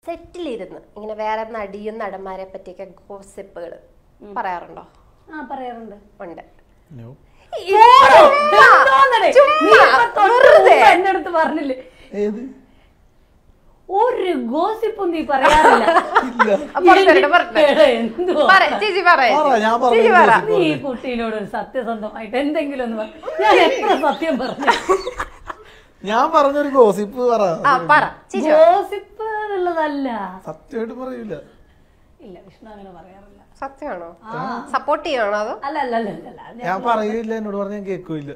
സെറ്റിലിരുന്ന് ഇങ്ങനെ വേറെ നടിയും നടന്മാരെ പറ്റിയൊക്കെ ഗോസിപ്പുകൾ പറയാറുണ്ടോ ആ പറയാറുണ്ട് ഉണ്ട് No. എന്തോന്നടെ? നീ ഇപ്പൊ തൊട്ട് വെറുതെ. മുമ്പ് എന്റെ അടുത്ത് പറഞ്ഞില്ലേ ഏത് ഒരു ഗോസിപ്പും നീ പറയാറില്ല ഇല്ല പറഞ്ഞിട്ട് പറഞ്ഞിട്ട്. എടാ, എന്തുവാ? പറ, ചേച്ചി പറ പറ, ഞാൻ ചേച്ചി പറഞ്ഞു പറ gossip. നീ ഈ കുട്ടീനോട് ഒരു സത്യസന്ധമായിട്ട് എന്തെങ്കിലും ഒന്ന് പറ. ഞാൻ എത്ര സത്യം പറഞ്ഞു ഞാൻ പറഞ്ഞൊരു ഗോസിപ്പ് പറ ആ പറ ചേച്ചി പറ. ഗോസിപ്പ് എന്നുള്ളതല്ല സത്യമായിട്ട് പറയൂല ഇല്ല വിഷ്ണു അങ്ങനെ പറയാറില്ല സത്യമാണോ സപ്പോർട്ട് ചെയ്യണോ അതോ അല്ല അല്ല അല്ല അല്ല അല്ല ഞാൻ പറയൂല എന്നോട് പറഞ്ഞ ഞാൻ കേൾക്കൂല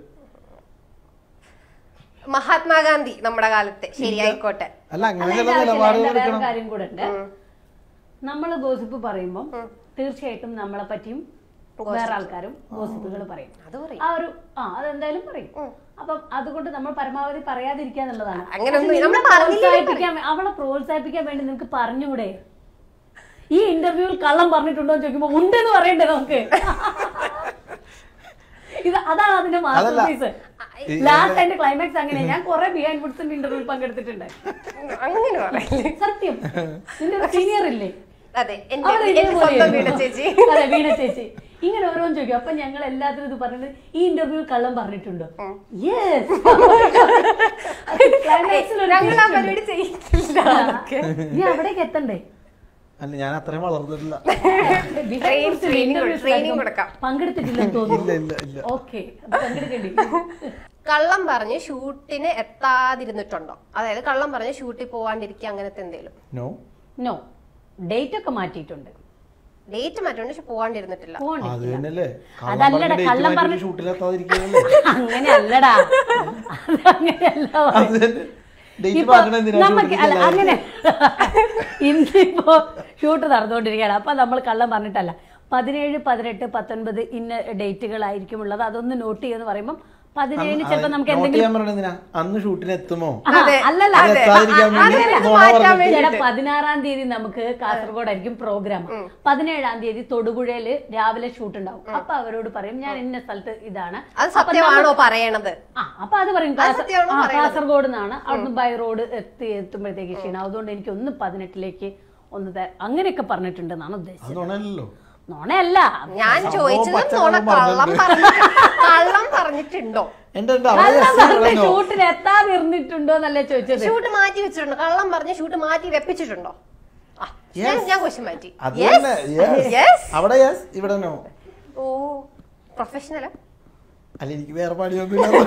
മഹാത്മാഗാന്ധി നമ്മുടെ കാലത്തെ ശരിയായിക്കോട്ടെ അല്ല അങ്ങനെ അല്ല, ചില ഇതിന്റെ ആവശ്യമില്ല. നിലപാടുകൾ ഇതിന്റെ വേറെ എടുക്കണം കാര്യം കൂടെ ഉണ്ട് നമ്മൾ ഗോസിപ്പ് പറയുമ്പോൾ തീർച്ചയായിട്ടും നമ്മളെ പറ്റിയും വേറെ ആൾക്കാരും ഗോസിപ്പുകൾ പറയും അത് പറയും ആ ഒരു ആ അതെന്തായാലും പറയും അപ്പം അതുകൊണ്ട് നമ്മൾ പരമാവധി പറയാതിരിക്കുക എന്നുള്ളതാണ് അങ്ങനെയൊന്നും പക്ഷെ നമ്മൾ നിന്നെ പറഞ്ഞില്ലെങ്കിൽ പ്രോത്സാഹിപ്പിക്കാൻ വേ- അവളെ പ്രോത്സാഹിപ്പിക്കാൻ വേണ്ടി നിനക്ക് പറഞ്ഞുകൂടെ ഈ ഇന്റർവ്യൂവിൽ കള്ളം പറഞ്ഞിട്ടുണ്ടോ എന്ന് ചോദിക്കുമ്പോ ഉണ്ടെന്ന് പറയണ്ടേ നമുക്ക് ഇത് അതാണ് അതിന്റെ മാസ്റ്റർ അതല്ല. പീസ് ഈ- ലാസ്റ്റ് അതിന്റെ ക്ലൈമാക്സ് അങ്ങനെ ഞാൻ കുറെ ബിഹൈൻഡ് ഫുഡ്സിന്റെ ഇന്റർവ്യൂവിൽ പങ്കെടുത്തിട്ടുണ്ട് അങ്ങനെ പറയില്ലേ സത്യം നിന്റെ ഒരു സീനിയർ ഇല്ലേ അതെ എന്റെ അവള് എന്റെ ഇതേപോലെ സ്വന്തം വീട് ചേച്ചി അതെ വീണ ചേച്ചി ഇങ്ങനെ ഓരോന്ന് ചോദിക്കും അപ്പൊ ഞങ്ങൾ എല്ലാത്തിനും ഇത് പറഞ്ഞത് ഈ ഇന്റർവ്യൂ കള്ളം പറഞ്ഞിട്ടുണ്ടോ യെസ് ഞങ്ങൾ ആ പരിപാടി ചെയ്യില്ല അതൊക്കെ. നീ അവിടേക്ക് എത്തണ്ടേ അല്ല ഞാൻ അത്രയും വളർന്നിട്ടില്ല Train- training കൊടു- training കൊടുക്കാം. പങ്കെടുത്തിട്ടില്ലെന്ന് ഇല്ല തോന്നുന്നു ഇല്ല ഇല്ല ഓക്കെ പങ്കെടുക്കേണ്ടി കള്ളം പറഞ്ഞ് ഷൂട്ടിന് എത്താതിരുന്നിട്ടുണ്ടോ അതായത് കള്ളം പറഞ്ഞ് ഷൂട്ടിൽ പോവാണ്ടിരിക്കുക അങ്ങനത്തെ എന്തെങ്കിലും നോ നോ ഡേറ്റ് ഒക്കെ മാറ്റിയിട്ടുണ്ട് ഡേറ്റ് മാറ്റുകൊണ്ട് പക്ഷെ പോവാണ്ടിരുന്നിട്ടില്ല അത് പോകണ്ടില്ല തന്നെയല്ലേ അതല്ലടാ, കള്ളം പറഞ്ഞ് ഷൂട്ടിലെത്താതിരിക്കുകയല്ലേ അങ്ങനെ അല്ലടാ അത് അങ്ങനെയല്ല അത് പറയുന്നത്. തന്നെ ഡേറ്റ് ഇപ്പൊ മാറ്റണം എന്തിനാ നമുക്ക് അല്ല ഷൂട്ടിൽ അങ്ങനെ ഇന്നിപ്പോ ഷൂട്ട് നടന്നുകൊണ്ടിരിക്കുകയാണ് അപ്പൊ നമ്മൾ കള്ളം പറഞ്ഞിട്ടല്ല പതിനേഴ് പതിനെട്ട് പത്തൊൻപത് ഇന്ന ഡേറ്റുകളായിരിക്കും ഉള്ളത് അതൊന്ന് നോട്ട് ചെയ്യുമെന്ന് പറയുമ്പോൾ പതിനേഴിന് ചിലപ്പോൾ നമുക്ക് നോട്ട് എന്തെങ്കിലും ചെയ്യാൻ പറഞ്ഞത് എന്തിനാ അന്ന് ഷൂട്ടിന് എത്തുമോ ആ, അതെ. അല്ലല്ല അത് എത്താതിരിക്കാൻ വേണ്ടി അതെ, അത് നുണ മാറ്റാൻ പറഞ്ഞിട്ട് ചേട്ടാ പതിനാറാം തീയതി നമുക്ക് കാസർഗോഡായിരിക്കും പ്രോഗ്രാം പതിനേഴാം തീയതി തൊടുപുഴയില് രാവിലെ ഷൂട്ട് ഉണ്ടാവും അപ്പൊ അവരോട് പറയും ഞാൻ ഇന്ന സ്ഥലത്ത് ഇതാണ് അത് സത്യമാണോ പറയണത് ആ അപ്പൊ അത് പറയും അത് കാസർ- സത്യമാണോ ആ, പറയണത്? കാസർഗോഡ് നിന്നാണ് അവിടുന്ന് ബൈ റോഡ് എത്തി എത്തുമ്പോഴത്തേക്ക് ക്ഷീണം അതുകൊണ്ട് എനിക്ക് ഒന്ന് പതിനെട്ടിലേക്ക് ഒന്ന് ത- അങ്ങനെയൊക്കെ പറഞ്ഞിട്ടുണ്ടെന്നാണ് ഉദ്ദേശിച്ചത് അത് നുണയല്ലോ നോണയല്ല ഞാൻ സംഭവം ചോദിച്ചത് പച്ചക്കള്ളം നോണ കള്ളം പറഞ്ഞിട്ട് കള്ളം പറഞ്ഞിട്ടുണ്ടോ എന്റെ ഉണ്ട് അവിടെ yes പറഞ്ഞോ? ഷൂട്ടിന് എത്താതിരുന്നിട്ടുണ്ടോ എന്നല്ലേ ചോദിച്ചത് ഷൂട്ട് മാറ്റി വെച്ചിട്ടുണ്ടോ കള്ളം പറഞ്ഞ് ഷൂട്ട് മാറ്റി വെപ്പിച്ചിട്ടുണ്ടോ ആ, ഞാൻ- Yes. ഞാൻ ക്വസ്റ്റ്യൻ മാറ്റി അത് Yes. തന്നെ yes. Yes. അവിടെ യെസ് ഇവിടെ നോ ഓ പ്രൊഫഷണൽ അല്ല എനിക്ക് വേറെ പണിയൊന്നുമില്ല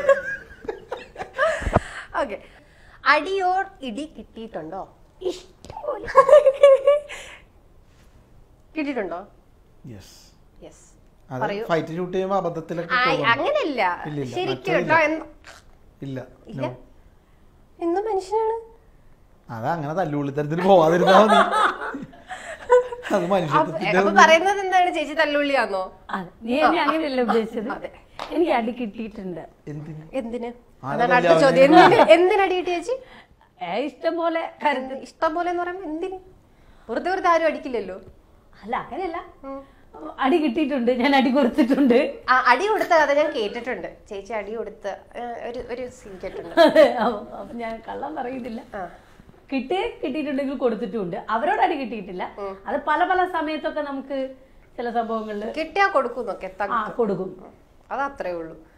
ഓക്കെ അടിയോർ ഇടി കിട്ടിയിട്ടുണ്ടോ ഇഷ്ടംപോലെ കിട്ടിയിട്ടുണ്ടോ യെസ് യെസ് അത് പറയൂ ഫൈറ്റ് ഷൂട്ട് ചെയ്യുമ്പോ അബദ്ധത്തിലൊക്കെ ആ, പോകും. അങ്ങനെയല്ല ഇല്ല, ഇല്ല, ശരിക്കും മറ്റതില്ല. കേട്ടോ എന്ത്- ഇല്ല ഇല്ല no. എന്ത് മനുഷ്യനാണ് അത് അങ്ങനെ തല്ലുള്ളിത്തരത്തിന് പോവാതിരുന്നാ മതി അത് അപ്പൊ മനുഷ്യത്വത്തിന്റെ അപ്പൊ പറയുന്നത് എന്താണ് ചേച്ചി തല്ലുള്ളിയാന്നോ അതെ, നീ എന്നെ അങ്ങനെയല്ല ഉദ്ദേശിച്ചത് അതെ. എനിക്ക് അടി കിട്ടിയിട്ടുണ്ട് എന്തിന് എന്തിന് ആരാ അതാണ് അടുത്ത തല്ലിയ ചോദ്യം അവനെ? എന്തിന് എന്തിനടി കിട്ടി ചേച്ചി ഏ, ഇഷ്ടം പോലെ എന്ത് ഇഷ്ടം പോലെ എന്ന് പറയുമ്പോ എന്തിന് വെറുതെ വെറുതെ ആരും അടിക്കില്ലല്ലോ അല്ല അങ്ങനെയല്ല അടി കിട്ടിയിട്ടുണ്ട് ഞാൻ അടി കൊടുത്തിട്ടുണ്ട് ആ അടി കൊടുത്ത കഥ ഞാൻ കേട്ടിട്ടുണ്ട് ചേച്ചി അടി കൊടുത്ത ഏ, ഒരു ഒരു സീൻ കേട്ടിട്ടുണ്ട് അതെ, അപ്പൊ അപ്പൊ ഞാൻ കള്ളം പറയുന്നില്ല ആ കിട്ടി കിട്ടിയിട്ടുണ്ടെങ്കിൽ കൊടുത്തിട്ടുമുണ്ട് അവരോട് അടി കിട്ടിയിട്ടില്ല അത് പല പല സമയത്തൊക്കെ നമുക്ക് ചില സംഭവങ്ങളിൽ കിട്ടിയാ കൊടുക്കുന്നൊക്കെ ആ കൊടുക്കും അത് അത്രേ ഉള്ളൂ